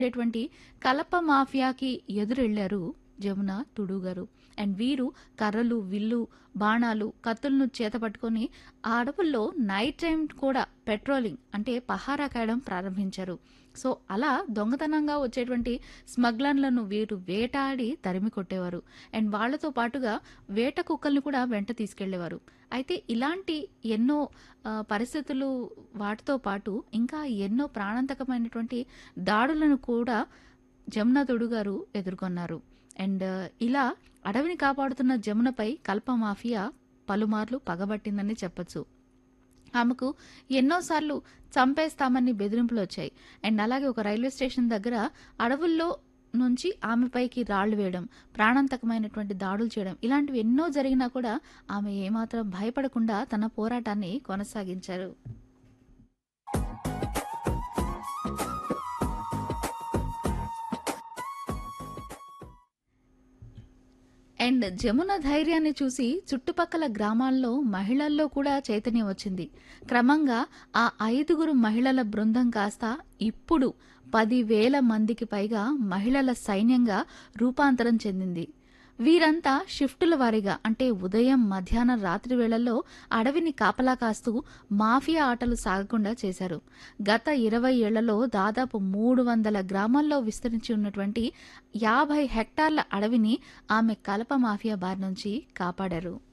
ఉండేటువంటి కలప మాఫియాకి ఎదురెళ్లారు జమున తుడు గారు అండ్ వీరు కర్రలు విల్లు బాణాలు కత్తులను చేతపట్టుకొని ఆ అడవుల్లో నైట్ టైం కూడా పెట్రోలింగ్ అంటే పహారా కాయడం ప్రారంభించారు సో అలా దొంగతనంగా వచ్చేటువంటి స్మగ్లర్లను వీరు వేటాడి తరిమి కొట్టేవారు అండ్ వాళ్లతో పాటుగా వేట కుక్కల్ని కూడా వెంట తీసుకెళ్లేవారు అయితే ఇలాంటి ఎన్నో ఆ, పరిస్థితులు వాటితో పాటు ఇంకా ఎన్నో ప్రాణాంతకమైనటువంటి దాడులను కూడా జమున తొడు గారు ఎదుర్కొన్నారు అండ్ ఇలా అడవిని కాపాడుతున్న జమునపై కల్ప మాఫియా పలుమార్లు పగబట్టిందని చెప్పొచ్చు ఆమెకు ఎన్నోసార్లు చంపేస్తామని బెదిరింపులు వచ్చాయి అండ్ అలాగే ఒక రైల్వే స్టేషన్ దగ్గర అడవుల్లో నుంచి ఆమెపైకి రాళ్లు వేయడం ప్రాణాంతకమైనటువంటి దాడులు చేయడం ఇలాంటివి ఎన్నో జరిగినా కూడా ఆమె ఏమాత్రం భయపడకుండా తన పోరాటాన్ని కొనసాగించారు అండ్ జమున ధైర్యాన్ని చూసి చుట్టుపక్కల గ్రామాల్లో మహిళల్లో కూడా చైతన్యం వచ్చింది క్రమంగా ఆ ఐదుగురు మహిళల బృందం కాస్త ఇప్పుడు పదివేల మందికి పైగా మహిళల సైన్యంగా రూపాంతరం చెందింది వీరంతా షిఫ్టుల వారీగా అంటే ఉదయం మధ్యాహ్నం రాత్రి వేళల్లో అడవిని కాపలా కాస్తూ మాఫియా ఆటలు సాగకుండా చేశారు గత ఇరవై ఏళ్లలో దాదాపు మూడు వందల గ్రామాల్లో విస్తరించి ఉన్నటువంటి యాభై హెక్టార్ల అడవిని ఆమె కలప మాఫియా బారి నుంచి కాపాడారు